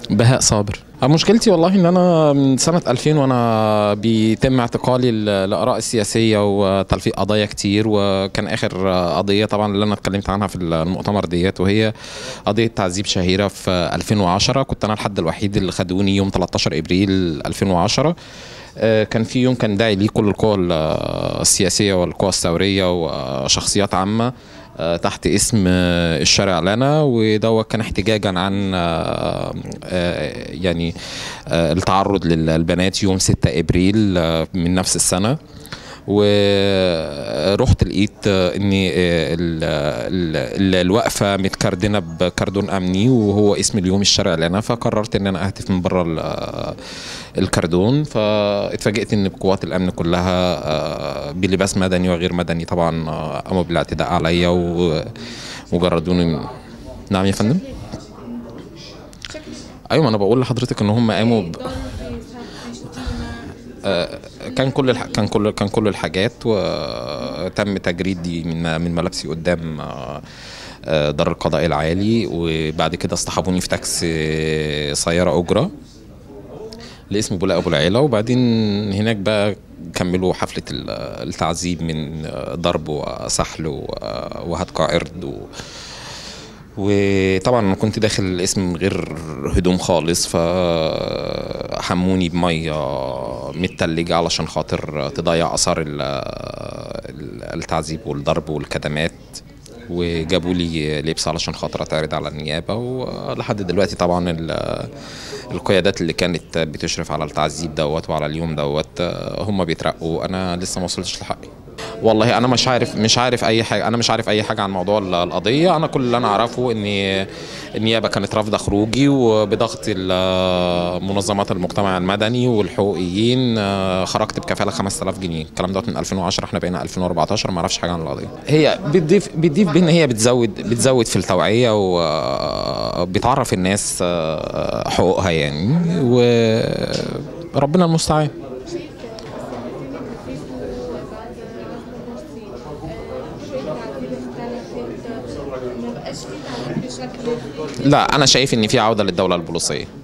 بهاء صابر مشكلتي والله ان انا من سنه 2000 وانا بيتم اعتقالي ل- لاراء السياسيه وتلفيق قضايا كتير وكان اخر قضيه طبعا اللي انا اتكلمت عنها في المؤتمر ديت وهي قضيه تعذيب شهيره في 2010 كنت انا الحد الوحيد اللي خدوني يوم 13 ابريل 2010 آه، كان في يوم كان داعي ليه كل القوى ال- السياسيه والقوى الثوريه وشخصيات عامه آه، تحت اسم آه، الشارع لنا وده كان احتجاجا عن آه، آه، يعني آه، التعرض للبنات يوم 6 ابريل آه، من نفس السنه ورحت لقيت آه، ان آه، ال- ال- ال- الوقفه متكردنه بكردون امني وهو اسم اليوم الشارع لنا فقررت ان انا اهتف من بره ال- آه، الكردون فاتفاجئت ان قوات الامن كلها آه، بلباس مدني وغير مدني طبعا آه، قاموا بالاعتداء عليا و- وجردوني من نعم يا فندم ايوه ما انا بقول لحضرتك ان هم قاموا ب... كان كل الح... كان كل كان كل الحاجات وتم تجريدي من من ملابسي قدام آه، آه، دار القضاء العالي وبعد كده اصطحبوني في تاكسي سياره اجره لاسم بولاق ابو العيله وبعدين هناك بقى كملوا حفله ال- التعذيب من آه، ضرب وسحل و- وهتك عرض و... وطبعا انا كنت داخل الاسم من غير هدوم خالص فحموني بميه متلجه علشان خاطر تضيع اثار ال- ال- التعذيب والضرب والكدمات وجابوا لي لبس علشان خاطر اتعرض على النيابه ولحد دلوقتي طبعا ال- القيادات اللي كانت بتشرف على التعذيب دوت وعلى اليوم دوت هم بيترقوا انا لسه ما وصلتش لحقي والله انا مش عارف مش عارف اي حاجه انا مش عارف اي حاجه عن موضوع ال- القضيه انا كل اللي انا اعرفه ان النيابه كانت رافضه خروجي وبضغط ال- منظمات المجتمع المدني والحقوقيين آه، خرجت بكفاله 5000 جنيه الكلام دوت من 2010 احنا بقينا 2014 ما اعرفش حاجه عن القضيه هي بتضيف بتضيف بان هي بتزود بتزود في التوعيه وبتعرف الناس آه، حقوقها يعني وربنا المستعان لا انا شايف ان في عوده للدوله البوليسيه